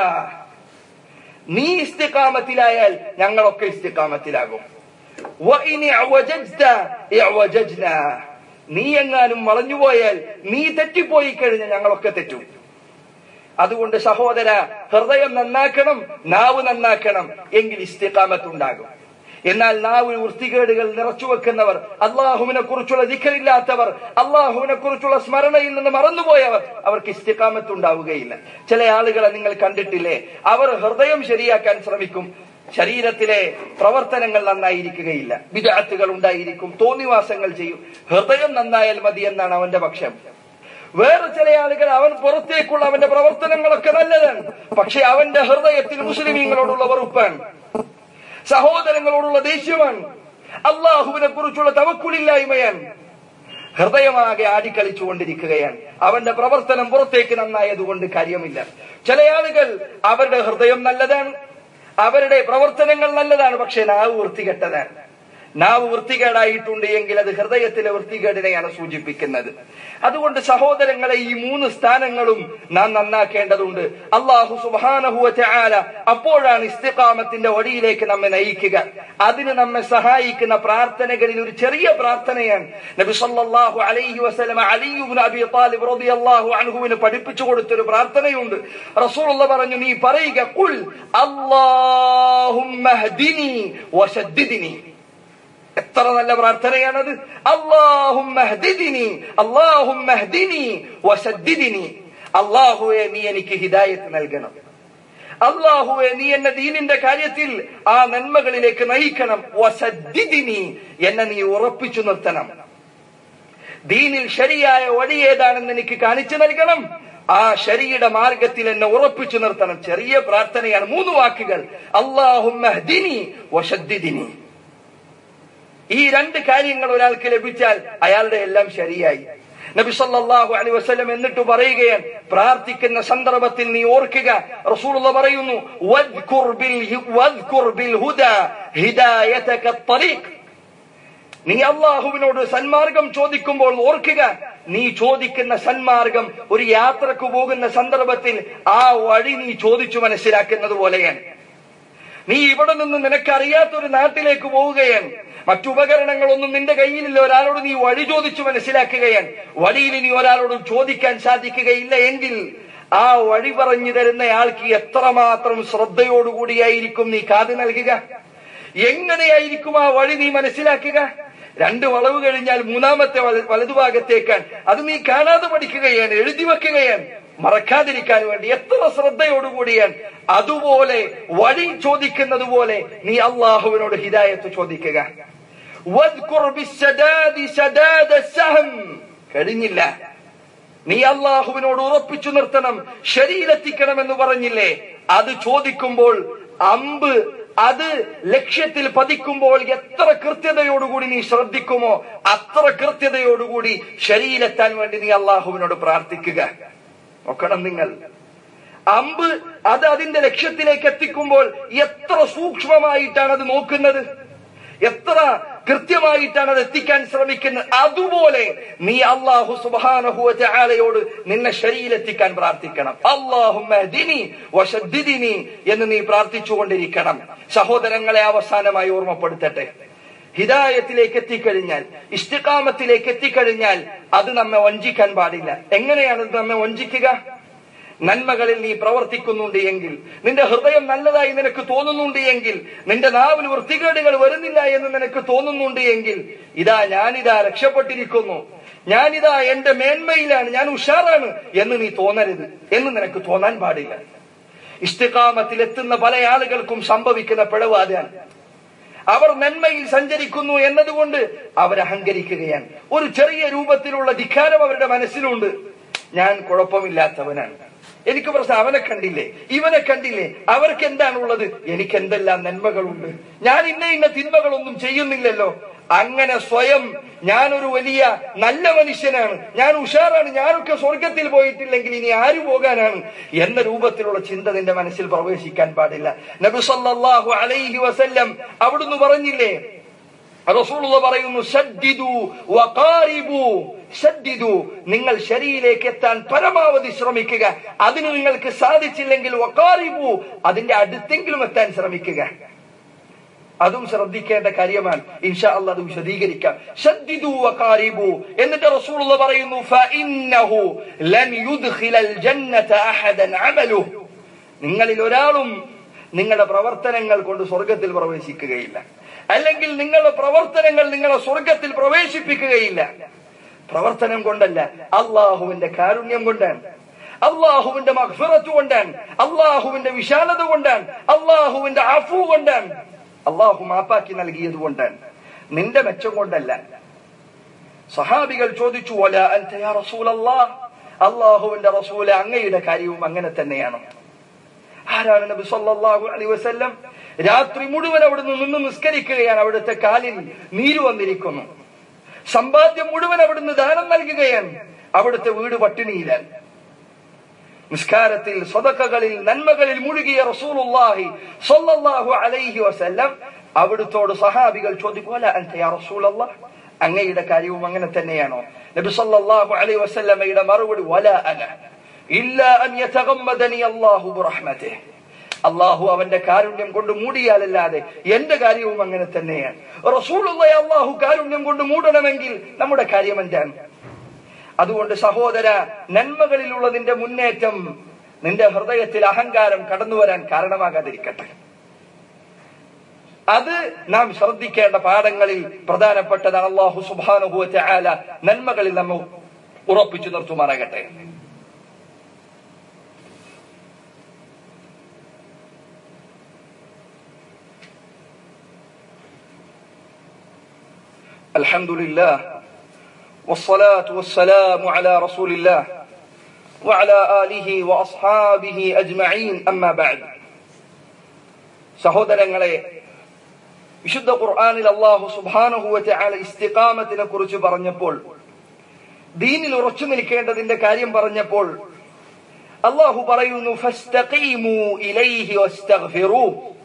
നീ ഇസ്തിഖാമത്തിലായാൽ ഞങ്ങളൊക്കെ ഇസ്തിഖാമത്തിലാകും "വഇൻ ഇഅ്വജജ്ത ഇഅ്വജജ്നാ." നീ എങ്ങാനും വളഞ്ഞുപോയാൽ നീ തെറ്റിപ്പോയി കഴിഞ്ഞാൽ ഞങ്ങളൊക്കെ തെറ്റും അതുകൊണ്ട് സഹോദര ഹൃദയം നന്നാക്കണം നാവ് നന്നാക്കണം എങ്കിൽ ഇസ്തിഖാമത്ത് ഉണ്ടാകും എന്നാൽ നാവ് വൃത്തികേടുകൾ നിറച്ചു വെക്കുന്നവർ അള്ളാഹുവിനെ കുറിച്ചുള്ള ദിഖറില്ലാത്തവർ അള്ളാഹുവിനെ കുറിച്ചുള്ള സ്മരണയിൽ നിന്ന് മറന്നുപോയവർ അവർക്ക് ഇസ്തിഖാമത്ത് ഉണ്ടാവുകയില്ല ചില ആളുകളെ നിങ്ങൾ കണ്ടിട്ടില്ലേ അവർ ഹൃദയം ശരിയാക്കാൻ ശ്രമിക്കും ശരീരത്തിലെ പ്രവർത്തനങ്ങൾ നന്നായിരിക്കുകയില്ല വിദാത്തുകൾ ഉണ്ടായിരിക്കും തോന്നിവാസങ്ങൾ ചെയ്യും ഹൃദയം നന്നായാൽ മതി എന്നാണ് അവന്റെ പക്ഷം വേറെ ചില ആളുകൾ അവൻ പുറത്തേക്കുള്ള അവന്റെ പ്രവർത്തനങ്ങളൊക്കെ നല്ലതാണ് പക്ഷെ അവന്റെ ഹൃദയത്തിൽ മുസ്ലിമീങ്ങളോടുള്ള വെറുപ്പാണ് സഹോദരങ്ങളോടുള്ള ദേഷ്യമാണ് അള്ളാഹുവിനെ കുറിച്ചുള്ള തവക്കുലില്ലായ്മയാണ് ഹൃദയമാകെ ആടിക്കളിച്ചുകൊണ്ടിരിക്കുകയാണ് അവന്റെ പ്രവർത്തനം പുറത്തേക്ക് നന്നായതുകൊണ്ട് കാര്യമില്ല ചില ആളുകൾ അവരുടെ ഹൃദയം നല്ലതാണ് അവരുടെ പ്രവർത്തനങ്ങൾ നല്ലതാണ് പക്ഷെ നാവ് വൃത്തികെട്ടതാണ് നാവ് വൃത്തികേടായിട്ടുണ്ട് എങ്കിൽ അത് ഹൃദയത്തിലെ വൃത്തികേടിനെയാണ് സൂചിപ്പിക്കുന്നത് അതുകൊണ്ട് സഹോദരങ്ങളെ ഈ മൂന്ന് സ്ഥാനങ്ങളും നാം നന്നാക്കേണ്ടതുണ്ട് അള്ളാഹു സുബാനഹുവ ചാല അപ്പോഴാണ് ഇസ്തിഖാമത്തിന്റെ വഴിയിലേക്ക് നമ്മെ നയിക്കുക അതിന് നമ്മെ സഹായിക്കുന്ന പ്രാർത്ഥനകളിൽ ഒരു ചെറിയ പ്രാർത്ഥനയാണ് നബി സല്ലല്ലാഹു അലൈഹി വസല്ലം അലിയുബ്നു അബി താലിബ് റളിയല്ലാഹു അൻഹുവിന് പഠിപ്പിച്ചു കൊടുത്തൊരു പ്രാർത്ഥനയുണ്ട് റസൂലുള്ള പറഞ്ഞു നീ പറയുക ഖുൽ അല്ലാഹുമ്മ ഹ്ദിനി വശദ്ദിദ്നി എത്ര നല്ല പ്രാർത്ഥനയാണത് അള്ളാഹുമ്മഹ്ദിനി അള്ളാഹുമ്മഹ്ദിനി വസദ്ദിദിനി അള്ളാഹുവെ നീ എനിക്ക് ഹിദായത്ത് നൽകണം അള്ളാഹുവെ നീ എന്നെ ദീനിന്റെ കാര്യത്തിൽ ആ നന്മകളിലേക്ക് നയിക്കണം വസദ്ദിദിനി എന്നെ നീ ഉറപ്പിച്ചു നിർത്തണം ദീനിൽ ശരിയായ വഴി ഏതാണെന്ന് എനിക്ക് കാണിച്ചു നൽകണം ആ ശരിയുടെ മാർഗത്തിൽ എന്നെ ഉറപ്പിച്ചു നിർത്തണം ചെറിയ പ്രാർത്ഥനയാണ് മൂന്ന് വാക്കുകൾ അള്ളാഹുമ്മഹ്ദിനി വശദ്ദിദിനി ഈ രണ്ട് കാര്യങ്ങൾ ഒരാൾക്ക് ലഭിച്ചാൽ അയാളുടെ എല്ലാം ശരിയായി നബി സല്ലല്ലാഹു അലൈഹി വസല്ലം എന്നിട്ട് പറയുകയാണ് പ്രാർത്ഥിക്കുന്ന സന്ദർഭത്തിൽ നീ ഓർക്കുക റസൂലുള്ള പറയുന്നു വദ്കുർ ബിൽ വദ്കുർ ബിൽ ഹുദാ ഹിദായതക ത്വരീഖ് നീ അള്ളാഹുവിനോട് സന്മാർഗം ചോദിക്കുമ്പോൾ ഓർക്കുക നീ ചോദിക്കുന്ന സന്മാർഗം ഒരു യാത്രക്ക് പോകുന്ന സന്ദർഭത്തിൽ ആ വഴി നീ ചോദിച്ചു മനസ്സിലാക്കുന്നത് പോലെയാണ് നീ ഇവിടെ നിന്ന് നിനക്കറിയാത്ത ഒരു നാട്ടിലേക്ക് പോവുകയാണ് മറ്റുപകരണങ്ങളൊന്നും നിന്റെ കയ്യിലില്ല ഒരാളോട് നീ വഴി ചോദിച്ചു മനസ്സിലാക്കുകയാണ് വഴിയിൽ ഇനി ഒരാളോട് ചോദിക്കാൻ സാധിക്കുകയില്ല എങ്കിൽ ആ വഴി പറഞ്ഞു തരുന്നയാൾക്ക് എത്രമാത്രം ശ്രദ്ധയോടുകൂടിയായിരിക്കും നീ കാത് നൽകുക എങ്ങനെയായിരിക്കും ആ വഴി നീ മനസ്സിലാക്കുക രണ്ട് വളവ് കഴിഞ്ഞാൽ മൂന്നാമത്തെ വല- വലതുഭാഗത്തേക്കാണ് അത് നീ കാണാതെ പഠിക്കുകയാണ് എഴുതി വെക്കുകയാണ് മറക്കാതിരിക്കാൻ വേണ്ടി എത്ര ശ്രദ്ധയോടുകൂടിയാണ് അതുപോലെ വഴി ചോദിക്കുന്നത് പോലെ നീ അള്ളാഹുവിനോട് ഹിദായത്ത് ചോദിക്കുക വദ്കുർ ബിസ്സദാദി സദാദ സഹം. കഴിഞ്ഞില്ല നീ അള്ളാഹുവിനോട് ഉറപ്പിച്ചു നിർത്തണം ശരീരത്തിക്കണമെന്ന് പറഞ്ഞില്ലേ അത് ചോദിക്കുമ്പോൾ അമ്പ് അത് ലക്ഷ്യത്തിൽ പതിക്കുമ്പോൾ എത്ര കൃത്യതയോടുകൂടി നീ ശ്രദ്ധിക്കുമോ അത്ര കൃത്യതയോടുകൂടി ശരീരത്താൻ വേണ്ടി നീ അള്ളാഹുവിനോട് പ്രാർത്ഥിക്കുക നോക്കണം നിങ്ങൾ അമ്പ് അത് അതിന്റെ ലക്ഷ്യത്തിലേക്ക് എത്തിക്കുമ്പോൾ എത്ര സൂക്ഷ്മമായിട്ടാണ് അത് നോക്കുന്നത് എത്ര കൃത്യമായിട്ടാണ് അത് എത്തിക്കാൻ ശ്രമിക്കുന്നത് അതുപോലെ നീ അള്ളാഹു സുബാനഹുവലയോട് നിന്നെ ശരീരത്തിക്കാൻ പ്രാർത്ഥിക്കണം അള്ളാഹുദിനി വശദ്ദിനി എന്ന് നീ പ്രാർത്ഥിച്ചുകൊണ്ടിരിക്കണം സഹോദരങ്ങളെ അവസാനമായി ഓർമ്മപ്പെടുത്തട്ടെ ഹിദായത്തിലേക്ക് എത്തിക്കഴിഞ്ഞാൽ ഇഷ്ടികാമത്തിലേക്ക് എത്തിക്കഴിഞ്ഞാൽ അത് നമ്മെ വഞ്ചിക്കാൻ പാടില്ല എങ്ങനെയാണ് ഇത് നമ്മെ വഞ്ചിക്കുക നന്മകളിൽ നീ പ്രവർത്തിക്കുന്നുണ്ട് എങ്കിൽ നിന്റെ ഹൃദയം നല്ലതായി നിനക്ക് തോന്നുന്നുണ്ട് എങ്കിൽ നിന്റെ നാവിൽ വൃത്തികേടുകൾ വരുന്നില്ല എന്ന് നിനക്ക് തോന്നുന്നുണ്ട് എങ്കിൽ ഇതാ ഞാനിതാ രക്ഷപ്പെട്ടിരിക്കുന്നു ഞാനിതാ എന്റെ മേന്മയിലാണ് ഞാൻ ഉഷാറാണ് എന്ന് നീ തോന്നരുത് എന്ന് നിനക്ക് തോന്നാൻ പാടില്ല ഇഷ്ടികാമത്തിൽ എത്തുന്ന പല ആളുകൾക്കും സംഭവിക്കുന്ന പിഴവ് അതാണ് അവർ നന്മയിൽ സഞ്ചരിക്കുന്നു എന്നതുകൊണ്ട് അവർ അഹങ്കരിക്കുകയാണ് ഒരു ചെറിയ രൂപത്തിലുള്ള ധിക്കാരം അവരുടെ മനസ്സിലുണ്ട് ഞാൻ കുഴപ്പമില്ലാത്തവനാണ് എനിക്ക് പ്രശ്നം അവനെ കണ്ടില്ലേ ഇവനെ കണ്ടില്ലേ അവർക്ക് എന്താണുള്ളത് എനിക്ക് എന്തെല്ലാം നന്മകളുണ്ട് ഞാൻ ഇന്ന ഇന്ന തിന്മകളൊന്നും ചെയ്യുന്നില്ലല്ലോ അങ്ങനെ സ്വയം ഞാനൊരു വലിയ നല്ല മനുഷ്യനാണ് ഞാൻ ഉഷാറാണ് ഞാനൊക്കെ സ്വർഗത്തിൽ പോയിട്ടില്ലെങ്കിൽ ഇനി ആര് പോകാനാണ് എന്ന രൂപത്തിലുള്ള ചിന്ത നിന്റെ മനസ്സിൽ പ്രവേശിക്കാൻ പാടില്ല നബി സല്ലല്ലാഹു അലൈഹി വസല്ലം അവിടുന്ന് പറഞ്ഞില്ലേ റസൂലുള്ള പറയുന്നു സദ്ദിദു വഖാരിബു സദ്ദിദു നിങ്ങൾ ശരിയിലേക്ക് എത്താൻ പരമാവധി ശ്രമിക്കുക അതിന് നിങ്ങൾക്ക് സാധിച്ചില്ലെങ്കിൽ വഖാരിബു അതിന്റെ അടുത്തെങ്കിലും എത്താൻ ശ്രമിക്കുക അതും ശ്രദ്ധിക്കേണ്ട കാര്യമാണ് ഇൻഷാ അള്ളാഹ് അത് വിശദീകരിക്കാം സദ്ദിദു വഖാരിബു എന്നിട്ട് റസൂലുള്ള പറയുന്നു ഫഇന്നഹു ലൻ യുദ്ഖിലൽ ജന്നത അഹദൻ അമലുഹു നിങ്ങളിൽ ഒരാളും നിങ്ങളുടെ പ്രവർത്തനങ്ങൾ കൊണ്ട് സ്വർഗത്തിൽ പ്രവേശിക്കുകയില്ല അല്ലെങ്കിൽ നിങ്ങളുടെ പ്രവർത്തനങ്ങൾ നിങ്ങളെ സ്വർഗത്തിൽ പ്രവേശിപ്പിക്കുകയില്ല പ്രവർത്തനം കൊണ്ടല്ല അള്ളാഹുവിന്റെ കാരുണ്യം കൊണ്ടാണ് അള്ളാഹുവിന്റെ മഹ്ഫിറത്ത് കൊണ്ടാണ് അള്ളാഹുവിന്റെ വിശാലത കൊണ്ടാണ് അള്ളാഹുവിന്റെ അഫു കൊണ്ടാണ് അള്ളാഹു മാപ്പാക്കി നൽകിയത് കൊണ്ടാണ് നിന്റെ മെച്ചം കൊണ്ടല്ല സഹാബികൾ ചോദിച്ചു "വല അൻത യാ റസൂലല്ലാഹ്?" അള്ളാഹുവിന്റെ റസൂല് അങ്ങയുടെ കാര്യവും അങ്ങനെ തന്നെയാണ് ആരാണ് നബി സല്ലല്ലാഹു അലൈഹി വസല്ലം രാത്രി മുഴുവൻ അവിടുന്ന് നിന്ന് നിസ്കരിക്കുകയാണ് അവിടുത്തെ കാലിൽ നീര് വന്നിരിക്കുന്നു സമ്പാദ്യം മുഴുവൻ അവിടുന്ന് ദാനം നൽകുകയാണ് അവിടുത്തെ വീട് പട്ടിണിയിലാണ് നിസ്കാരത്തിൽ സ്വതക്കകളിൽ നന്മകളിൽ മുഴുകിയ റസൂലുള്ളാഹി സ്വല്ലല്ലാഹു അലൈഹി വസല്ലം അവിടുത്തോട് സഹാബികൾ ചോദിക്കും "വല അൻത യാ റസൂലല്ലാഹ് അങ്ങയുടെ കാര്യവും അങ്ങനെ തന്നെയാണോ നബി സല്ലല്ലാഹു അലൈഹി വസല്ലമയുടെ മറുപടി വല അന ഇല്ല അൻ യതഗമ്മദനി അല്ലാഹു ബിറഹ്മതിഹി അള്ളാഹു അവന്റെ കാരുണ്യം കൊണ്ട് മൂടിയാലല്ലാതെ എന്റെ കാര്യവും അങ്ങനെ തന്നെയാണ് റസൂലുള്ളയെ അള്ളാഹു കാരുണ്യം കൊണ്ട് മൂടണമെങ്കിൽ നമ്മുടെ കാര്യം എന്താണ് അതുകൊണ്ട് സഹോദര നന്മകളിലുള്ള നിന്റെ മുന്നേറ്റം നിന്റെ ഹൃദയത്തിൽ അഹങ്കാരം കടന്നു വരാൻ കാരണമാകാതിരിക്കട്ടെ അത് നാം ശ്രദ്ധിക്കേണ്ട പാഠങ്ങളിൽ പ്രധാനപ്പെട്ടതാണ് അള്ളാഹു സുബാനുഭവത്തെ ആല നന്മകളിൽ നമ്മ ഉറപ്പിച്ചു നിർത്തുമാറാകട്ടെ الحمد لله والصلاة والسلام على رسول الله وعلى آله وأصحابه أجمعين أما بعد സഹോദരങ്ങളെ വിശുദ്ധ ഖുർആനിൽ അള്ളാഹു സുബാനുഹുവത്തെ ആല ഇസ്തിഖാമത്തിനെ കുറിച്ച് പറഞ്ഞപ്പോൾ ദീനിൽ ഉറച്ചു നിൽക്കേണ്ടതിന്റെ കാര്യം പറഞ്ഞപ്പോൾ അള്ളാഹു പറയുന്നു ഫസ്തഖീമു ഇലൈഹി വസ്തഗ്ഫിറൂ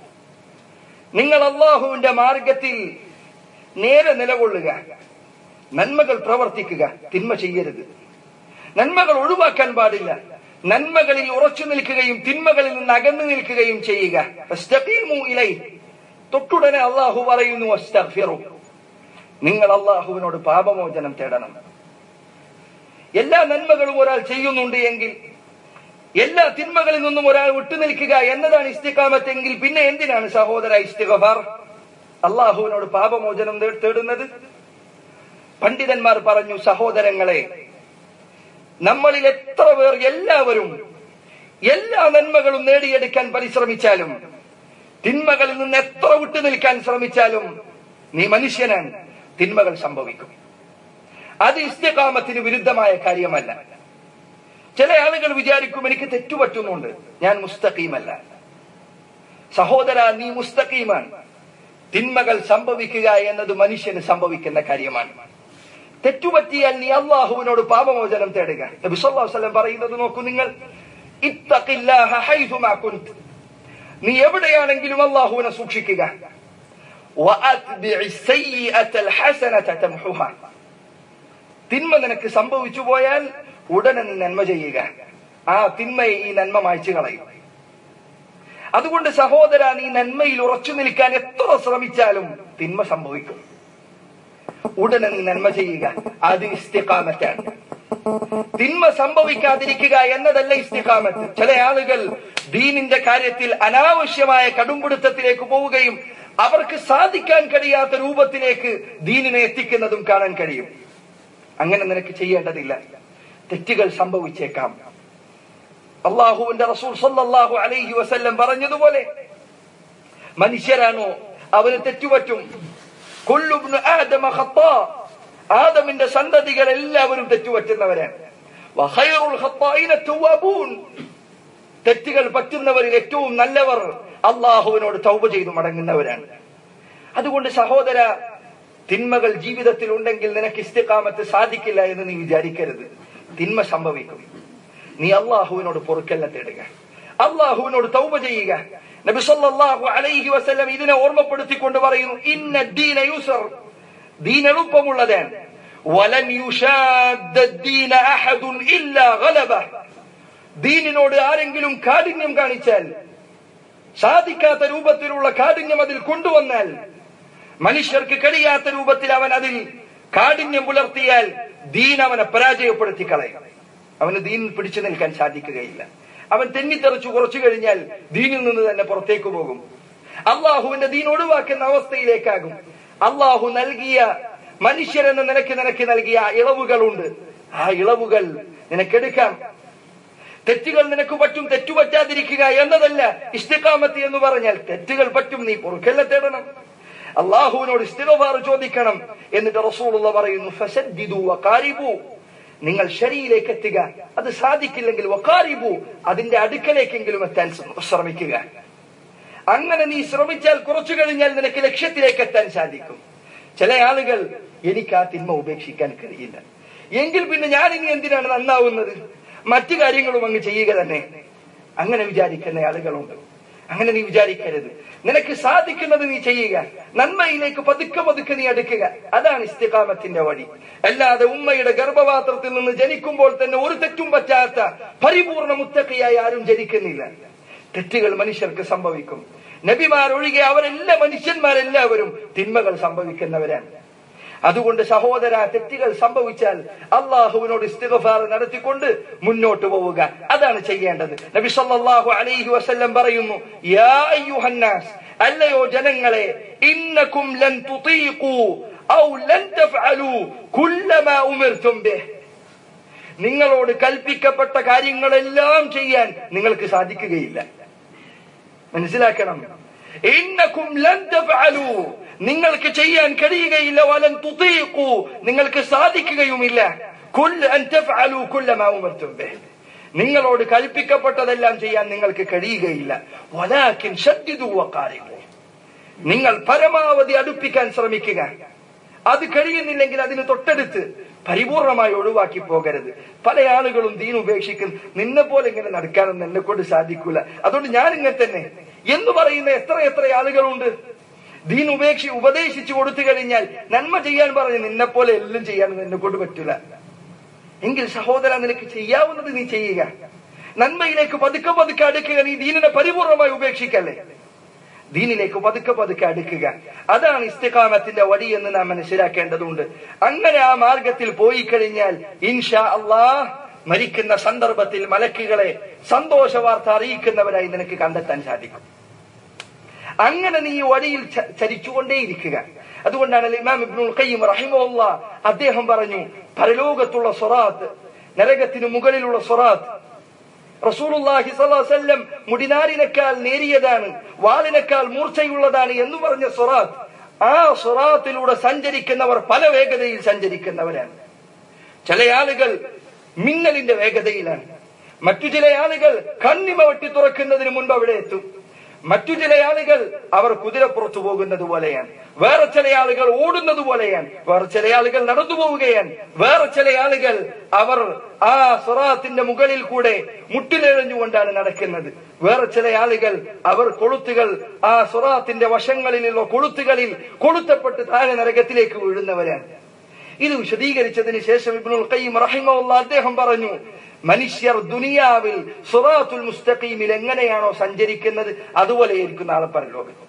നിങ്ങൾ അള്ളാഹുവിന്റെ മാർഗത്തിൽ നേരെ നിലകൊള്ളുക നന്മകൾ പ്രവർത്തിക്കുക തിന്മ ചെയ്യരുത് നന്മകൾ ഒഴിവാക്കാൻ പാടില്ല നന്മകളിൽ ഉറച്ചു നിൽക്കുകയും തിന്മകളിൽ നിന്ന് അകന്നു നിൽക്കുകയും ചെയ്യുക ഫസ്തഖീമു ഇലൈഹി തൊട്ടുടനെ അള്ളാഹു പറയുന്നു അസ്തഗ്ഫിറു നിങ്ങൾ അള്ളാഹുവിനോട് പാപമോചനം തേടണം എല്ലാ നന്മകളും ഒരാൾ ചെയ്യുന്നുണ്ട് എങ്കിൽ എല്ലാ തിന്മകളിൽ നിന്നും ഒരാൾ വിട്ടുനിൽക്കുക എന്നതാണ് ഇസ്തിക്കാമത്തെങ്കിൽ പിന്നെ എന്തിനാണ് സഹോദര ഇസ്തിഗഫാർ അള്ളാഹുവിനോട് പാപമോചനം തേ- തേടുന്നത് പണ്ഡിതന്മാർ പറഞ്ഞു സഹോദരങ്ങളെ നമ്മളിൽ എത്ര പേർ എല്ലാവരും എല്ലാ നന്മകളും നേടിയെടുക്കാൻ പരിശ്രമിച്ചാലും തിന്മകളിൽ നിന്ന് എത്ര വിട്ടു നിൽക്കാൻ ശ്രമിച്ചാലും നീ മനുഷ്യനാണ് തിന്മകൾ സംഭവിക്കും അത് ഇസ്തികാമത്തിന് വിരുദ്ധമായ കാര്യമല്ല ചില ആളുകൾ വിചാരിക്കും എനിക്ക് തെറ്റുപറ്റുന്നുണ്ട് ഞാൻ മുസ്തഖീമല്ല സഹോദര നീ മുസ്തഖീമാണ് തിന്മകൾ സംഭവിക്കുക എന്നത് മനുഷ്യന് സംഭവിക്കുന്ന കാര്യമാണ് തെറ്റുപറ്റിയാൽ നീ അള്ളാഹുവിനോട് പാപമോചനം തേടുക നബി സല്ലല്ലാഹു അലൈഹി വസല്ലം പറയുന്നത് നോക്കൂ നിങ്ങൾ ഇത്തഖില്ലാഹ ഹൈസുമാ കുന്ത് നീ എവിടെയാണെങ്കിലും അള്ളാഹുവിനെ സൂക്ഷിക്കുക വഅത്ബിഇ സയ്യിഅത്തൽ ഹസനത തംഹുഹാ. തിന്മ നിനക്ക് സംഭവിച്ചു പോയാൽ ഉടനെ നീ നന്മ ചെയ്യുക ആ തിന്മയെ ഈ നന്മ മായ്ച്ചു കളയും അതുകൊണ്ട് സഹോദര നീ നന്മയിൽ ഉറച്ചു നിൽക്കാൻ എത്ര ശ്രമിച്ചാലും തിന്മ സംഭവിക്കും ഉടനെ നീ നന്മ ചെയ്യുക അത് ഇസ്തിഖാമത്താണ് തിന്മ സംഭവിക്കാതിരിക്കുക എന്നതല്ല ഇസ്തിഖാമത്ത് ചില ആളുകൾ ദീനിന്റെ കാര്യത്തിൽ അനാവശ്യമായ കടുംപിടുത്തത്തിലേക്ക് പോവുകയും അവർക്ക് സാധിക്കാൻ കഴിയാത്ത രൂപത്തിലേക്ക് ദീനിനെ എത്തിക്കുന്നതും കാണാൻ കഴിയും അങ്ങനെ നിനക്ക് ചെയ്യേണ്ടതില്ല തെറ്റുകൾ സംഭവിച്ചേക്കാം അള്ളാഹുവിന്റെ റസൂൽ സല്ലല്ലാഹു അലൈഹി വസല്ലം പറഞ്ഞതുപോലെ മനുഷ്യരാണോ അവന് തെറ്റുപറ്റും കൊല്ലുബ്നു ആദമ ഖത്താ ആദമിന്റെ സന്തതികൾ എല്ലാവരും തെറ്റുപറ്റുന്നവരാണ് വഖൈറുൽ ഖത്തായിന തവ്വാബൂൻ തെറ്റുകൾ പറ്റുന്നവരിൽ ഏറ്റവും നല്ലവർ അള്ളാഹുവിനോട് തൗബ ചെയ്തു മടങ്ങുന്നവരാണ് അതുകൊണ്ട് സഹോദര തിന്മകൾ ജീവിതത്തിൽ ഉണ്ടെങ്കിൽ നിനക്ക് ഇസ്തിഖാമത്ത് സാധിക്കില്ല എന്ന് നീ വിചാരിക്കരുത് തിന്മ സംഭവിക്കും നീ അള്ളാഹുവിനോട് പൊറുക്കല്ല തേടുക അള്ളാഹുവിനോട് തൗബ ചെയ്യുക നബി സല്ലല്ലാഹു അലൈഹി വസല്ലം ഇതിനെ ഓർമ്മപ്പെടുത്തിക്കൊണ്ട് പറയുന്നു ഇന്ന ദീന യൂസർ ദീൻ എളുപ്പമുള്ളതാണ് വലൻ യുഷാദ്ദ ദീന അഹദുൻ ഇല്ലാ ഗലബഹ് ദീനിനോട് ആരെങ്കിലും കാഠിന്യം കാണിച്ചാൽ സാധിക്കാത്ത രൂപത്തിലുള്ള കാഠിന്യം അതിൽ കൊണ്ടുവന്നാൽ മനുഷ്യർക്ക് കഴിയാത്ത രൂപത്തിൽ അവൻ അതിൽ കാഠിന്യം പുലർത്തിയാൽ ദീൻ അവനെ പരാജയപ്പെടുത്തി കളയും അവന് ദീൻ പിടിച്ചു നിൽക്കാൻ സാധിക്കുകയില്ല അവൻ തെന്നിത്തെറിച്ചു കുറച്ചു കഴിഞ്ഞാൽ ദീനിൽ നിന്ന് തന്നെ പുറത്തേക്ക് പോകും അള്ളാഹുവിന്റെ ദീൻ ഒഴിവാക്കുന്ന അവസ്ഥയിലേക്കാകും അള്ളാഹു നൽകിയ മനുഷ്യരെന്ന നിനക്ക് നിനക്ക് നൽകിയ ആ ഇളവുകളുണ്ട് ആ ഇളവുകൾ നിനക്കെടുക്കാം തെറ്റുകൾ നിനക്ക് പറ്റും തെറ്റുപറ്റാതിരിക്കുക എന്നതല്ല ഇസ്തിക്കാമത്ത് എന്ന് പറഞ്ഞാൽ തെറ്റുകൾ പറ്റും നീ പൊറുക്കല്ല തേടണം അള്ളാഹുവിനോട് ഇസ്തിഗഫാർ ചോദിക്കണം എന്നിട്ട് റസൂലുള്ള പറയുന്നു ഫസദ്ദിദു വഖാരിബു നിങ്ങൾ ശരിയിലേക്ക് എത്തുക അത് സാധിക്കില്ലെങ്കിൽ വഖാരിബു അതിന്റെ അടുക്കലേക്കെങ്കിലും എത്താൻ ശ്രമിക്കുക അങ്ങനെ നീ ശ്രമിച്ചാൽ കുറച്ചു കഴിഞ്ഞാൽ നിനക്ക് ലക്ഷ്യത്തിലേക്ക് എത്താൻ സാധിക്കും ചില ആളുകൾ എനിക്ക് ആ തിന്മ ഉപേക്ഷിക്കാൻ കഴിയില്ല എങ്കിൽ പിന്നെ ഞാൻ ഇനി എന്തിനാണ് നന്നാവുന്നത് മറ്റു കാര്യങ്ങളും അങ്ങ് ചെയ്യുക തന്നെ അങ്ങനെ വിചാരിക്കുന്ന ആളുകളുണ്ട് അങ്ങനെ നീ വിചാരിക്കരുത് നിനക്ക് സാധിക്കുന്നത് നീ ചെയ്യുക നന്മയിലേക്ക് പതുക്കെ പതുക്കെ നീ അടുക്കുക അതാണ് ഇസ്തികാമത്തിന്റെ വഴി അല്ലാതെ ഉമ്മയുടെ ഗർഭപാത്രത്തിൽ നിന്ന് ജനിക്കുമ്പോൾ തന്നെ ഒരു തെറ്റും പറ്റാത്ത പരിപൂർണ മുത്തക്കയായി ആരും ജനിക്കുന്നില്ല തെറ്റുകൾ മനുഷ്യർക്ക് സംഭവിക്കും നബിമാരൊഴികെ അവരെല്ലാ മനുഷ്യന്മാരെല്ലാവരും തിന്മകൾ സംഭവിക്കുന്നവരാണ് അതുകൊണ്ട് സഹോദര തെറ്റുകൾ സംഭവിച്ചാൽ അള്ളാഹുവിനോട് ഇസ്തിഗഫാർ നടത്തിക്കൊണ്ട് മുന്നോട്ട് പോവുക അതാണ് ചെയ്യേണ്ടത് നബി സല്ലല്ലാഹു അലൈഹി വസല്ലം പറയുന്നു യാ അയ്യുഹന്നാസ് അല്ലയോ ജനങ്ങളെ ഇന്നകും ലൻ തുതീഖു ഔ ലൻ തഫ്അലു കുല്ലമാ ഉമിർതും ബിഹ് നിങ്ങളോട് കൽപ്പിക്കപ്പെട്ട കാര്യങ്ങളെല്ലാം ചെയ്യാൻ നിങ്ങൾക്ക് സാധിക്കുകയില്ല മനസ്സിലാക്കണം ഇന്നക്കും ലൻ തഫ്അലു നിങ്ങൾക്ക് ചെയ്യാൻ കഴിയുകയില്ല വലൻ തുതീഖു നിങ്ങൾക്ക് സാധിക്കുകയുമില്ല കുൽ അൻ തഫ്അലു കുല്ലമാ ഉമർതും ബിഹ് നിങ്ങളോട് കൽപ്പിക്കപ്പെട്ടതെല്ലാം ചെയ്യാൻ നിങ്ങൾക്ക് കഴിയുകയില്ല വലാകിൻ ശദ്ദിദു വഖാരിബു നിങ്ങൾ പരമാവധി അടുപ്പിക്കാൻ ശ്രമിക്കുക അത് കഴിയുന്നില്ലെങ്കിൽ അതിന് തൊട്ടടുത്ത് പരിപൂർണമായി ഒഴിവാക്കി പോകരുത് പല ആളുകളും ദീൻ ഉപേക്ഷിക്കും നിന്നെ പോലെ ഇങ്ങനെ നടക്കാനൊന്നും എന്നെ കൊണ്ട് സാധിക്കൂല അതുകൊണ്ട് ഞാൻ ഇങ്ങനെ തന്നെ എന്ന് പറയുന്ന എത്ര എത്ര ആളുകളുണ്ട് ദീൻ ഉപേക്ഷി ഉപദേശിച്ചു കൊടുത്തു കഴിഞ്ഞാൽ നന്മ ചെയ്യാൻ പറഞ്ഞ് നിന്നെ പോലെ എല്ലാം ചെയ്യാനൊന്നും എന്നെ കൊണ്ട് പറ്റൂല എങ്കിൽ സഹോദര നിനക്ക് ചെയ്യാവുന്നത് നീ ചെയ്യുക നന്മയിലേക്ക് പതുക്കെ പതുക്കെ അടുക്കുക നീ ദീനിനെ പരിപൂർണമായി ഉപേക്ഷിക്കല്ലേ ദീനിലേക്ക് പതുക്കെ പതുക്കെ അടുക്കുക അതാണ് ഇസ്തിഖാമത്തിന്റെ വടി എന്ന് നാം മനസ്സിലാക്കേണ്ടതുണ്ട് അങ്ങനെ ആ മാർഗത്തിൽ പോയി കഴിഞ്ഞാൽ ഇൻഷാ അള്ളാഹ് മരിക്കുന്ന സന്ദർഭത്തിൽ മലക്കുകളെ സന്തോഷ വാർത്ത അറിയിക്കുന്നവരായി നിനക്ക് കണ്ടെത്താൻ സാധിക്കും അങ്ങനെ നീ ഈ വഴിയിൽ ച- ചരിച്ചുകൊണ്ടേയിരിക്കുക അതുകൊണ്ടാണ് അൽ ഇമാം ഇബ്നുൽ ഖയ്യിം റഹിമഹുല്ല അദ്ദേഹം പറഞ്ഞു പരലോകത്തുള്ള സ്വറാത്ത് നരകത്തിന് മുകളിലുള്ള സ്വറാത്ത് റസൂലുള്ളാഹി സ്വല്ലല്ലാഹു അലൈഹി വസല്ലം മുടിനാരിനേക്കാൾ നേരിയതാണ് വാളിനേക്കാൾ മൂർച്ചയുള്ളതാണ് എന്ന് പറഞ്ഞ സ്വറാത്ത് ആ സ്വറാത്തിലൂടെ സഞ്ചരിക്കുന്നവർ പല വേഗതയിൽ സഞ്ചരിക്കുന്നവരാണ് ചില ആളുകൾ മിന്നലിന്റെ വേഗതയിലാണ് മറ്റു ചില ആളുകൾ കണ്ണിമ വെട്ടി തുറക്കുന്നതിന് മുൻപ് അവിടെ എത്തും മറ്റു ചില ആളുകൾ അവർ കുതിരപ്പുറത്തു പോകുന്നത് പോലെയാണ് വേറെ ചില ആളുകൾ ഓടുന്നത് പോലെയാണ് വേറെ ചില ആളുകൾ നടന്നു പോവുകയാണ് വേറെ ചില ആളുകൾ അവർ ആ സ്വറാത്തിന്റെ മുകളിൽ കൂടെ മുട്ടിലെഴഞ്ഞുകൊണ്ടാണ് നടക്കുന്നത് വേറെ ചില ആളുകൾ അവർ കൊളുത്തുകൾ ആ സ്വറാത്തിന്റെ വശങ്ങളിലുള്ള കൊളുത്തുകളിൽ കൊളുത്തപ്പെട്ട് താഴെ നരകത്തിലേക്ക് വീഴുന്നവരാണ് ഇത് വിശദീകരിച്ചതിന് ശേഷം ഇബ്നുൽ ഖയ്യിം റഹിമഹുള്ള അദ്ദേഹം പറഞ്ഞു മനുഷ്യർ ദുനിയാവിൽ സുറാത്തുൽ മുസ്തഖീമിൽ എങ്ങനെയാണോ സഞ്ചരിക്കുന്നത് അതുപോലെയായിരിക്കും നാളെ പരലോകത്ത്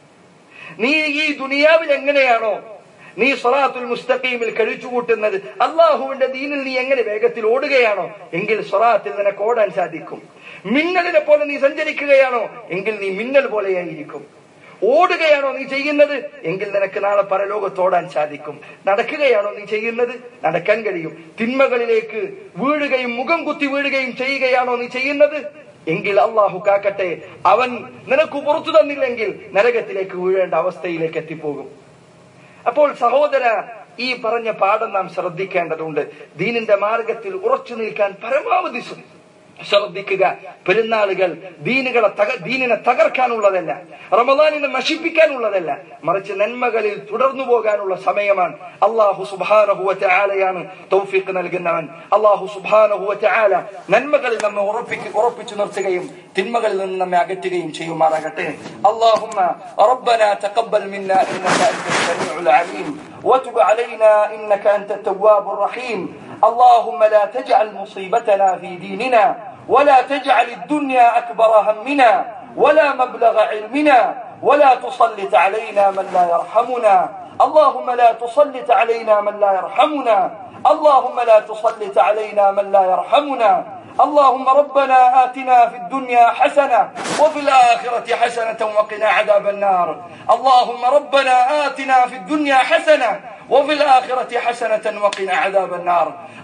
നീ ഈ ദുനിയാവിൽ എങ്ങനെയാണോ നീ സ്വറാത്തുൽ മുസ്തഖീമിൽ കഴിച്ചുകൂട്ടുന്നത് അള്ളാഹുവിന്റെ ദീനിൽ നീ എങ്ങനെ വേഗത്തിൽ ഓടുകയാണോ എങ്കിൽ സ്വറാത്തിൽ നിനക്ക് ഓടാൻ സാധിക്കും മിന്നലിനെ പോലെ നീ സഞ്ചരിക്കുകയാണോ എങ്കിൽ നീ മിന്നൽ പോലെയായിരിക്കും ഓടുകയാണോ നീ ചെയ്യുന്നത് എങ്കിൽ നിനക്ക് നാളെ പരലോകത്ത് ഓടാൻ സാധിക്കും നടക്കുകയാണോ നീ ചെയ്യുന്നത് നടക്കാൻ കഴിയും തിന്മകളിലേക്ക് വീഴുകയും മുഖം കുത്തി വീഴുകയും ചെയ്യുകയാണോ നീ ചെയ്യുന്നത് എങ്കിൽ അള്ളാഹു കാക്കട്ടെ അവൻ നിനക്ക് പുറത്തു തന്നില്ലെങ്കിൽ നരകത്തിലേക്ക് വീഴേണ്ട അവസ്ഥയിലേക്ക് എത്തിപ്പോകും അപ്പോൾ സഹോദര ഈ പറഞ്ഞ പാഠം നാം ശ്രദ്ധിക്കേണ്ടതുണ്ട് ദീനിന്റെ മാർഗത്തിൽ ഉറച്ചു നിൽക്കാൻ പരമാവധി ശ്ര- ശ്രദ്ധിക്കുക പെരുന്നാളുകൾ ദീനുകളെ തക ദീനിനെ തകർക്കാനുള്ളതല്ല റമദാനിനെ നശിപ്പിക്കാനുള്ളതല്ല മറിച്ച് നന്മകളിൽ തുടർന്നു പോകാനുള്ള സമയമാണ് അള്ളാഹു സുബാനഹുവറ്റ ആലയാണ് തൗഫീഖ് നൽകുന്നവൻ അള്ളാഹു സുബാനഹുവറ്റ ആല നന്മകളിൽ നമ്മെ ഉറപ്പിക്ക് ഉറപ്പിച്ചു നിർത്തുകയും തിന്മകളിൽ നിന്ന് നമ്മെ അകറ്റുകയും ചെയ്യുമാറാകട്ടെ اللهم ربنا تقبل منا انك انت السميع العليم وتب علينا انك انت التواب الرحيم اللهم لا تجعل مصيبتنا في ديننا ولا تجعل الدنيا اكبر همنا ولا مبلغ علمنا ولا تسلط علينا من لا يرحمنا اللهم لا تسلط علينا من لا يرحمنا اللهم لا تسلط علينا من لا يرحمنا اللهم ربنا آتنا في الدنيا حسنة وفي الآخرة حسنة وقنا عذاب النار اللهم ربنا آتنا في الدنيا حسنة وفي الآخرة حسنة وقنا عذاب النار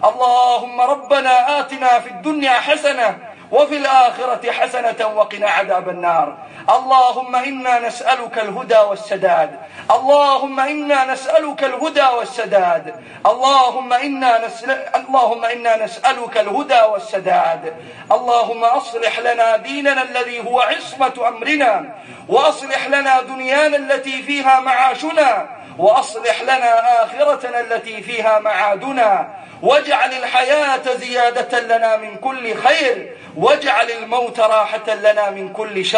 اللهم ربنا آتنا في الدنيا حسنة وفي الآخرة حسنة وقنا عذاب النار اللهم إنا نسألك الهدى والسداد اللهم إنا نسألك الهدى والسداد اللهم إنا نسأل اللهم إنا نسألك الهدى والسداد اللهم أصلح لنا ديننا الذي هو عصمة أمرنا وأصلح لنا دنيانا التي فيها معاشنا وأصلح لنا آخرتنا التي فيها معادنا واجعل الحياة زيادة لنا من كل خير واجعل الموت راحة لنا من كل شر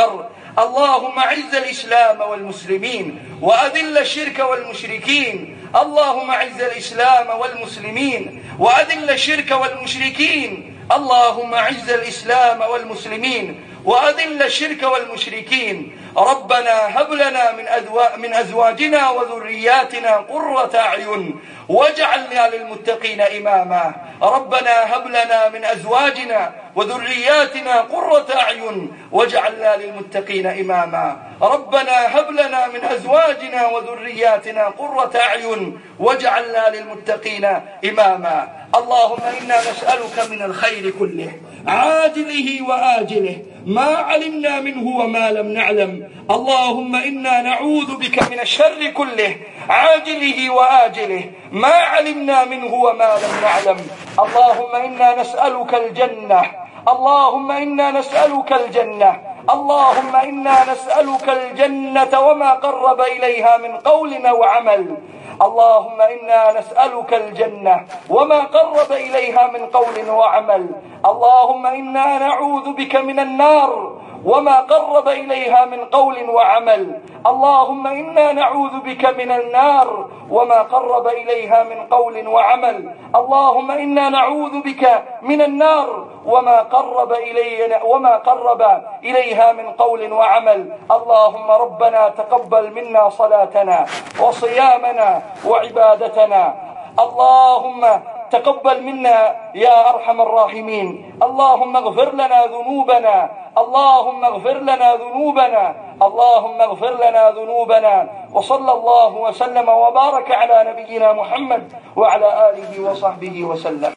اللهم اعز الاسلام والمسلمين واذل الشرك والمشركين اللهم اعز الاسلام والمسلمين واذل الشرك والمشركين اللهم اعز الاسلام والمسلمين واذل الشرك والمشركين ربنا هب لنا من أذوا من ازواجنا وذرياتنا قرة اعين واجعلنا للمتقين اماما ربنا هب لنا من ازواجنا وذرياتنا قرة اعين واجعلنا للمتقين اماما ربنا هب لنا من ازواجنا وذرياتنا قرة اعين واجعلنا للمتقين اماما اللهم انا نسالك من الخير كله عاجله واجله ما علمنا منه وما لم نعلم اللهم انا نعوذ بك من الشر كله عاجله واجله ما علمنا منه وما لم نعلم اللهم انا نسالك الجنه اللهم انا نسالك الجنه اللهم انا نسالك الجنه وما قرب اليها من قول او عمل اللهم انا نسالك الجنه وما قرب اليها من قول وعمل اللهم انا نعوذ بك من النار وما قرب اليها من قول وعمل اللهم انا نعوذ بك من النار وما قرب اليها من قول وعمل اللهم انا نعوذ بك من النار وما قرب الينا وما قرب اليها من قول وعمل اللهم ربنا تقبل منا صلاتنا وصيامنا وعبادتنا اللهم تقبل منا يا ارحم الراحمين اللهم اغفر لنا ذنوبنا اللهم اغفر لنا ذنوبنا اللهم اغفر لنا ذنوبنا وصلى الله وسلم وبارك على نبينا محمد وعلى اله وصحبه وسلم